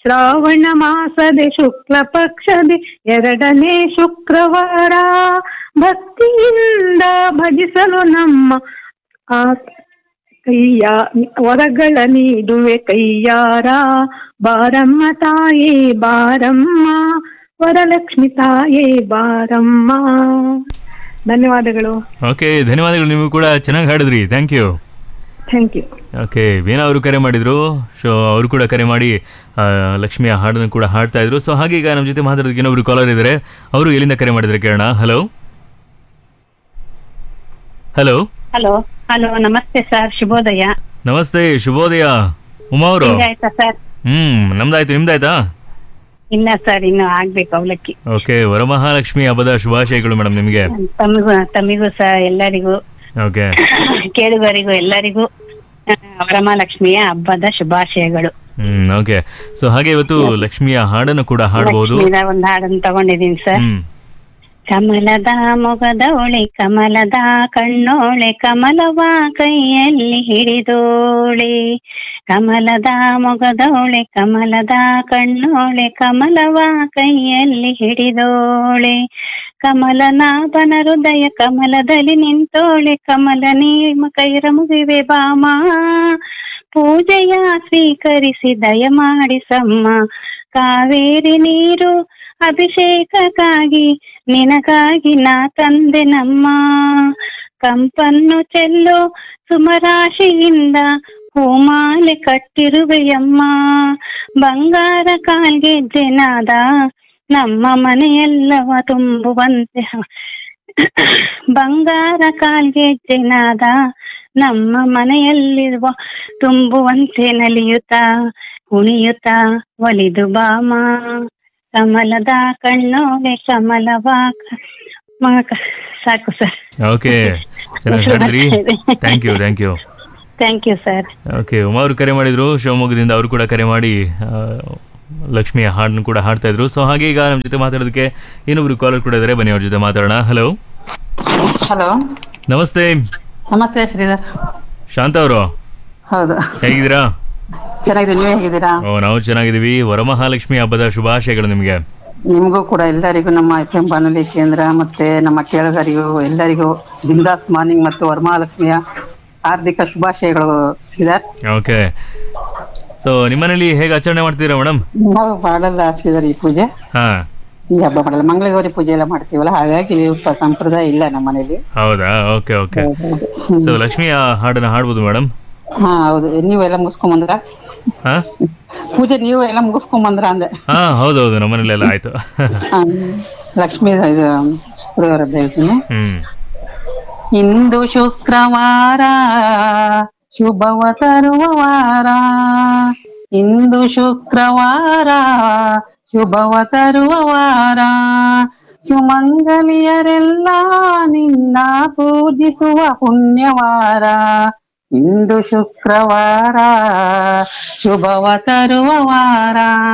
ಶ್ರಾವಣ ಮಾಸದೆ ಶುಕ್ಲ ಪಕ್ಷದೆ ಎರಡನೇ ಶುಕ್ರವಾರ ಭಕ್ತಿಯಿಂದ ಭಜಿಸಲು ನಮ್ಮ ಆ ಕೈಯ ವರಗಳ ನೀಡುವೆ ಕೈಯಾರ ಬಾರಮ್ಮ ತಾಯೇ ಬಾರಮ್ಮ ವರಲಕ್ಷ್ಮಿ ತಾಯೇ ಬಾರಮ್ಮ ಧನ್ಯವಾದಗಳು ಓಕೆ ಧನ್ಯವಾದಗಳು ನೀವು ಕೂಡ ಚೆನ್ನಾಗಿ ಹಾಡಿದ್ರಿ thank you thank you okay Veena ಅವರು ಕರೆ ಮಾಡಿದ್ರು ಸೊ ಅವರು ಕೂಡ ಕರೆ ಮಾಡಿ ಆ, ಲಕ್ಷ್ಮಿಯ ಹಾಡನ್ನು ಕೂಡ ಹಾಡ್ತಾ ಇದ್ರು ಸೊ ಹಾಗೆ ಈಗ ನಮ್ಮ ಜೊತೆ ಮಾತಾಡೋದಕ್ಕೆ ಇನ್ನೊಬ್ರು ಕಾಲರ್ ಇದ್ದಾರೆ ಅವರು ಎಲ್ಲಿಂದ ಕರೆ ಮಾಡಿದ್ರೆ ಕೇಳೋಣ ಹಲೋ ಹಲೋ ಹಲೋ ಹಲೋ ನಮಸ್ತೆ ಸರ್ ಶುಭೋದಯ ನಮಸ್ತೆ ಶುಭೋದಯ ಉಮಾ ಅವರು ತಿಂಡಿ ಆಯ್ತಾ ಸರ್ ಹ್ಮ್ ನಮ್ದಾಯ್ತು ನಿಮ್ದಾಯ್ತಾ ಇಲ್ಲ ಸರ್ ಇನ್ನು ಆಗ್ಬೇಕು ಅವಲಕ್ಕಿ ಓಕೆ ವರಮಹಾಲಕ್ಷ್ಮಿ ಹಬ್ಬದ ಶುಭಾಶಯಗಳು ಮೇಡಮ್ ನಿಮಗೆ ತಮಿಗೂ ತಮಿಗೂ ಸಹ ಎಲ್ಲರಿಗೂ ಓಕೆ ಕೇಳುಗರಿಗೂ ಎಲ್ಲರಿಗೂ ಆ, ವರಮಹಾಲಕ್ಷ್ಮಿಯ ಹಬ್ಬದ ಶುಭಾಶಯಗಳು ಹ್ಮ್ ಓಕೆ ಸೊ ಹಾಗೆ ಇವತ್ತು ಲಕ್ಷ್ಮಿಯ ಹಾಡನ್ನು ಕೂಡ ಹಾಡಬಹುದು ಲಕ್ಷ್ಮೀದ ಒಂದು ಹಾಡನ್ನು ತಗೊಂಡಿದ್ದೀನಿ ಸರ್ ಹ್ಮ್ ಕಮಲದ ಮೊಗದೋಳೆ ಕಮಲದ ಕಣ್ಣೋಳೆ ಕಮಲವ ಕೈಯಲ್ಲಿ ಹಿಡಿದೋಳೆ ಕಮಲದ ಮೊಗದೋಳೆ ಕಮಲದ ಕಣ್ಣೋಳೆ ಕಮಲವ ಕೈಯಲ್ಲಿ ಹಿಡಿದೋಳೆ ಕಮಲನಾಭನ ಹೃದಯ ಕಮಲದಲ್ಲಿ ನಿಂತೋಳೆ ಕಮಲ ನೀಮ ಕೈರ ಮುಗಿವೆ ಬಾಮ ಪೂಜೆಯ ಸ್ವೀಕರಿಸಿ ದಯ ಮಾಡಿಸಮ್ಮ ಕಾವೇರಿ ನೀರು ಅಭಿಷೇಕಕ್ಕಾಗಿ ನಿನಗಾಗಿ ನಾ ತಂದೆ ನಮ್ಮ ಕಂಪನ್ನು ಚೆಲ್ಲೋ ಸುಮರಾಶಿಯಿಂದ ಹೂಮಾಲೆ ಕಟ್ಟಿರುವೆಯಮ್ಮ ಬಂಗಾರ ಕಾಲ್ಗೆಜ್ಜೆನಾದ ನಮ್ಮ ಮನೆಯೆಲ್ಲವ ತುಂಬುವಂತೆ ಬಂಗಾರ ಕಾಲ್ಗೆಜ್ಜೆನಾದ ನಮ್ಮ ಮನೆಯಲ್ಲಿರುವ ತುಂಬುವಂತೆ ನಲಿಯುತ್ತಾ ಕುಣಿಯುತ್ತಾ ಒಲಿದು ಬಾಮ ಕಮಲದ ಕಣ್ಣೋಲೆ ಕಮಲವ ಕ- ಮ- ಕ- ಸಾಕು ಸರ್ ಓಕೆ ಚೆನ್ನಾಗಿ ಹಾಡಿದ್ರಿ thank you thank you thank you sir okay Uma ಅವರು ಕರೆ ಮಾಡಿದ್ರು ಶಿವಮೊಗ್ಗದಿಂದ ಅವರು ಕೂಡ ಕರೆ ಮಾಡಿ ಆ, ಲಕ್ಷ್ಮಿಯ ಹಾಡನ್ನು ಕೂಡ ಹಾಡ್ತಾ ಇದ್ರು ಸೊ ಹಾಗೆ ಈಗ ನಮ್ಮ ಜೊತೆ ಮಾತಾಡೋದಕ್ಕೆ ಇನ್ನೊಬ್ರು ಕಾಲರ್ ಕೂಡ ಇದ್ದಾರೆ ಬನ್ನಿ ಅವ್ರ ಜೊತೆ ಮಾತಾಡೋಣ ಹಲೋ ಹಲೋ ನಮಸ್ತೆ ನಮಸ್ತೆ ಶ್ರೀಧರ್ ಶಾಂತ ಅವರು ಹೌದು ಹೇಗಿದ್ದೀರಾ ಚೆನ್ನಾಗಿದೆ ನೀವು ಹೇಗಿದ್ದೀರಾ ಓ ನಾವು ಚೆನ್ನಾಗಿದ್ದೀವಿ ವರಮಹಾಲಕ್ಷ್ಮಿ ಹಬ್ಬದ ಶುಭಾಶಯಗಳು ನಿಮಗೆ ನಿಮಗೂ ಕೂಡ ಎಲ್ಲರಿಗೂ ನಮ್ಮ ಎಫ್ ಎಂ ಬಾನುಲಿ ಕೇಂದ್ರ ಮತ್ತೆ ನಮ್ಮ ಕೇಳುಗರಿಗೂ ಎಲ್ಲರಿಗೂ ಬಿಂದಾಸ್ ಮಾರ್ನಿಂಗ್ ಮತ್ತು ವರಮಹಾಲಕ್ಷ್ಮಿಯ ಹಾರ್ದಿಕ ಶುಭಾಶಯಗಳು ಶ್ರೀಧರ್ ಓಕೆ ಸೊ ನಿಮ್ಮನೇಲಿ ಹೇಗೆ ಆಚರಣೆ ಮಾಡ್ತೀರಾ ಮೇಡಮ್ ನಾವು ಮಾಡಲ್ಲ ಶ್ರೀಧರ್ ಈ ಪೂಜೆ ಹಾ ಈ ಹಬ್ಬ ಮಾಡಲ್ಲ ಮಂಗಳಗೌರಿ ಪೂಜೆ ಎಲ್ಲ ಮಾಡ್ತೀವಲ್ಲ ಹಾಗಾಗಿ ಇದು ಪ- ಸಂಪ್ರದಾಯ ಇಲ್ಲ ನಮ್ಮ ಮನೇಲಿ ಹೌದಾ ಓಕೆ ಓಕೆ ಸೊ ಲಕ್ಷ್ಮಿಯ ಹಾಡನ್ನು ಹಾಡ್ಬೋದು ಮೇಡಮ್ ಹಾ ಹೌದು ನೀವು ಎಲ್ಲ ಮುಗಿಸ್ಕೊಂಡ್ ಬಂದ್ರ ಹಾ ಪೂಜೆ ನೀವು ಎಲ್ಲ ಮುಗಿಸ್ಕೊಂಡ್ ಬಂದ್ರ ಅಂದೆ ಹಾ ಹೌದೌದು ನಮ್ಮನೇಲೆಲ್ಲ ಆಯ್ತು ಹಾ, ಲಕ್ಷ್ಮೀ ಇದು ಶುಕ್ರವಾರ ಹೇಳ್ತೀನಿ ಹ್ಮ್ ಇಂದು ಶುಕ್ರವಾರ ಶುಭವ ತರುವ ವಾರ ಇಂದು ಶುಕ್ರವಾರ ಶುಭವ ತರುವ ವಾರ ಸುಮಂಗಲಿಯರೆಲ್ಲ ನಿನ್ನ ಪೂಜಿಸುವ ಪುಣ್ಯವಾರ ಇಂದು ಶುಕ್ರವಾರ ಶುಭವ ತರುವ ವಾರ